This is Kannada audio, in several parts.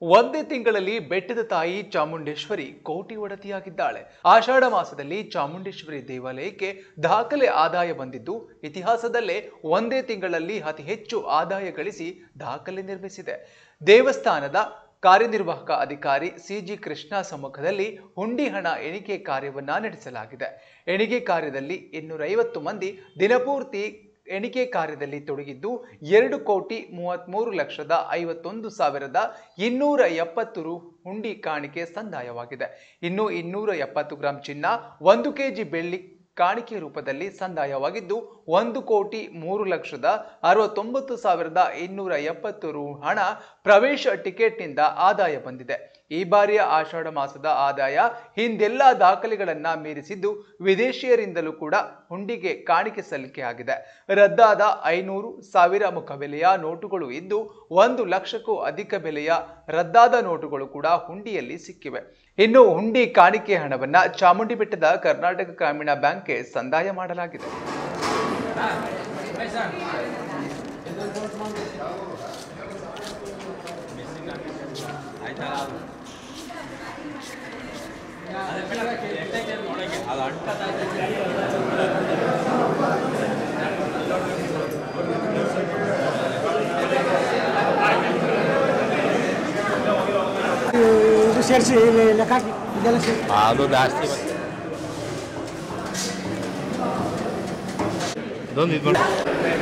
ಒಂದೇ ತಿಂಗಳಲ್ಲಿ ಬೆಟ್ಟದ ತಾಯಿ ಚಾಮುಂಡೇಶ್ವರಿ ಕೋಟಿ ಒಡತಿಯಾಗಿದ್ದಾಳೆ ಆಷಾಢ ಮಾಸದಲ್ಲಿ ಚಾಮುಂಡೇಶ್ವರಿ ದೇವಾಲಯಕ್ಕೆ ದಾಖಲೆ ಆದಾಯ ಬಂದಿದ್ದು ಇತಿಹಾಸದಲ್ಲೇ ಒಂದೇ ತಿಂಗಳಲ್ಲಿ ಅತಿ ಹೆಚ್ಚು ಆದಾಯ ಗಳಿಸಿ ದಾಖಲೆ ನಿರ್ಮಿಸಿದೆ ದೇವಸ್ಥಾನದ ಕಾರ್ಯನಿರ್ವಾಹಕ ಅಧಿಕಾರಿ ಸಿಜಿ ಕೃಷ್ಣ ಸಮ್ಮುಖದಲ್ಲಿ ಹುಂಡಿ ಹಣ ಎಣಿಕೆ ಕಾರ್ಯವನ್ನ ನಡೆಸಲಾಗಿದೆ ಎಣಿಕೆ ಕಾರ್ಯದಲ್ಲಿ ಇನ್ನೂರೈವತ್ತು ಮಂದಿ ದಿನಪೂರ್ತಿ ಎಣಿಕೆ ಕಾರ್ಯದಲ್ಲಿ ತೊಡಗಿದ್ದು ಎರಡು ಕೋಟಿ ಮೂವತ್ತ್ಮೂರು ಲಕ್ಷದ ಐವತ್ತೊಂದು ಸಾವಿರದ ಇನ್ನೂರ ಎಪ್ಪತ್ತು ರು ಹುಂಡಿ ಕಾಣಿಕೆ ಸಂದಾಯವಾಗಿದೆ ಇನ್ನು ಇನ್ನೂರ ಎಪ್ಪತ್ತು ಗ್ರಾಂ ಚಿನ್ನ ಒಂದು ಕೆಜಿ ಬೆಳ್ಳಿ ಕಾಣಿಕೆ ರೂಪದಲ್ಲಿ ಸಂದಾಯವಾಗಿದ್ದು ಒಂದು ಕೋಟಿ ಮೂರು ಲಕ್ಷದ ಅರವತ್ತೊಂಬತ್ತು ಸಾವಿರದ ಇನ್ನೂರ ಎಪ್ಪತ್ತು ರು ಹಣ ಪ್ರವೇಶ ಟಿಕೆಟ್ನಿಂದ ಆದಾಯ ಬಂದಿದೆ ಈ ಬಾರಿಯ ಆಷಾಢ ಮಾಸದ ಆದಾಯ ಹಿಂದೆಲ್ಲ ದಾಖಲೆಗಳನ್ನ ಮೀರಿಸಿದ್ದು ವಿದೇಶಿಯರಿಂದಲೂ ಕೂಡ ಹುಂಡಿಗೆ ಕಾಣಿಕೆ ಸಲ್ಲಿಕೆ ಆಗಿದೆ ರದ್ದಾದ ಐನೂರು ಸಾವಿರ ಮುಖಬೆಲೆಯ ನೋಟುಗಳು ಇದ್ದು ಒಂದು ಲಕ್ಷಕ್ಕೂ ಅಧಿಕ ಬೆಲೆಯ ರದ್ದಾದ ನೋಟುಗಳು ಕೂಡ ಹುಂಡಿಯಲ್ಲಿ ಸಿಕ್ಕಿವೆ ಇನ್ನು ಹುಂಡಿ ಕಾಣಿಕೆ ಹಣವನ್ನ ಚಾಮುಂಡಿ ಬೆಟ್ಟದ ಕರ್ನಾಟಕ ಗ್ರಾಮೀಣ ಬ್ಯಾಂಕ್ಗೆ ಸಂದಾಯ ಮಾಡಲಾಗಿದೆ ಇದು ಸೇರಿಸಿ ಲೆಕ್ಕ ಹಾಕಿ ಇದೆಲ್ಲ ಸೇರಿ ಅದು ಜಾಸ್ತಿ ಮತ್ತೆ ಇದೊಂದು ಇದು ಮಾಡಿ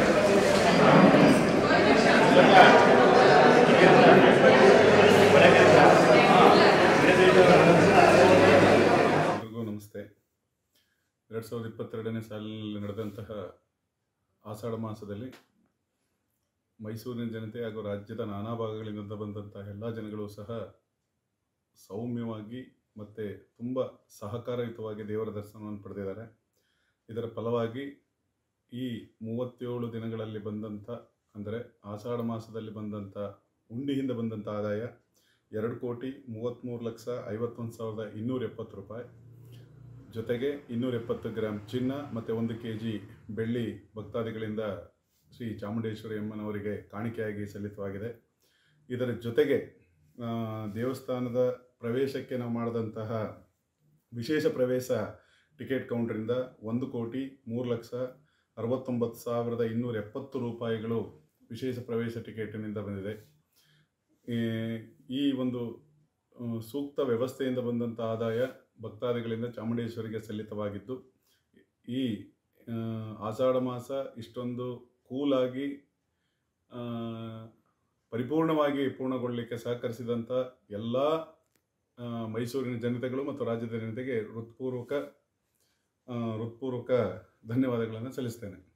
ಎಲ್ರಿಗೂ ನಮಸ್ತೆ ಎರಡು ಸಾವಿರದ ಇಪ್ಪತ್ತೆರಡನೇ ಸಾಲಿನಲ್ಲಿ ನಡೆದಂತಹ ಆಷಾಢ ಮಾಸದಲ್ಲಿ ಮೈಸೂರಿನ ಜನತೆ ಹಾಗೂ ರಾಜ್ಯದ ನಾನಾ ಭಾಗಗಳಿಂದ ಬಂದಂತಹ ಎಲ್ಲ ಜನಗಳು ಸಹ ಸೌಮ್ಯವಾಗಿ ಮತ್ತು ತುಂಬ ಸಹಕಾರಯುತವಾಗಿ ದೇವರ ದರ್ಶನವನ್ನು ಪಡೆದಿದ್ದಾರೆ ಇದರ ಫಲವಾಗಿ ಈ ಮೂವತ್ತೇಳು ದಿನಗಳಲ್ಲಿ ಬಂದಂಥ ಅಂದರೆ ಆಷಾಢ ಮಾಸದಲ್ಲಿ ಬಂದಂಥ ಉಂಡಿಯಿಂದ ಬಂದಂಥ ಆದಾಯ ಎರಡು ಕೋಟಿ ಮೂವತ್ತ್ಮೂರು ಲಕ್ಷ ಐವತ್ತೊಂದು ಸಾವಿರದ ಇನ್ನೂರ ಎಪ್ಪತ್ತು ರೂಪಾಯಿ ಜೊತೆಗೆ ಇನ್ನೂರ ಎಪ್ಪತ್ತು ಗ್ರಾಮ್ ಚಿನ್ನ ಮತ್ತು ಒಂದು ಕೆ ಜಿ ಬೆಳ್ಳಿ ಭಕ್ತಾದಿಗಳಿಂದ ಶ್ರೀ ಚಾಮುಂಡೇಶ್ವರಿ ಅಮ್ಮನವರಿಗೆ ಕಾಣಿಕೆಯಾಗಿ ಸಲ್ಲಿತವಾಗಿದೆ ಇದರ ಜೊತೆಗೆ ಆ, ದೇವಸ್ಥಾನದ ಪ್ರವೇಶಕ್ಕೆ ನಾವು ಮಾಡಿದಂತಹ ವಿಶೇಷ ಪ್ರವೇಶ ಟಿಕೆಟ್ ಕೌಂಟ್ರಿಂದ ಒಂದು ಕೋಟಿ ಮೂರು ಲಕ್ಷ ಅರವತ್ತೊಂಬತ್ತು ಸಾವಿರದ ಇನ್ನೂರ ಎಪ್ಪತ್ತು ರೂಪಾಯಿಗಳು ವಿಶೇಷ ಪ್ರವೇಶ ಟಿಕೆಟಿನಿಂದ ಬಂದಿದೆ ಈ ಈ ಒಂದು ಆ, ಸೂಕ್ತ ವ್ಯವಸ್ಥೆಯಿಂದ ಬಂದಂಥ ಆದಾಯ ಭಕ್ತಾದಿಗಳಿಂದ ಚಾಮುಂಡೇಶ್ವರಿಗೆ ಸಲ್ಲಿತವಾಗಿದ್ದು ಈ ಆ, ಆಷಾಢ ಮಾಸ ಇಷ್ಟೊಂದು ಕೂಲಾಗಿ ಆ, ಪರಿಪೂರ್ಣವಾಗಿ ಪೂರ್ಣಗೊಳ್ಳಲಿಕ್ಕೆ ಸಹಕರಿಸಿದಂಥ ಎಲ್ಲ ಆ, ಮೈಸೂರಿನ ಜನತೆಗಳು ಮತ್ತು ರಾಜ್ಯದ ಜನತೆಗೆ ಹೃತ್ಪೂರ್ವಕ ಆ, ಹೃತ್ಪೂರ್ವಕ ಧನ್ಯವಾದಗಳನ್ನು ಸಲ್ಲಿಸ್ತೇನೆ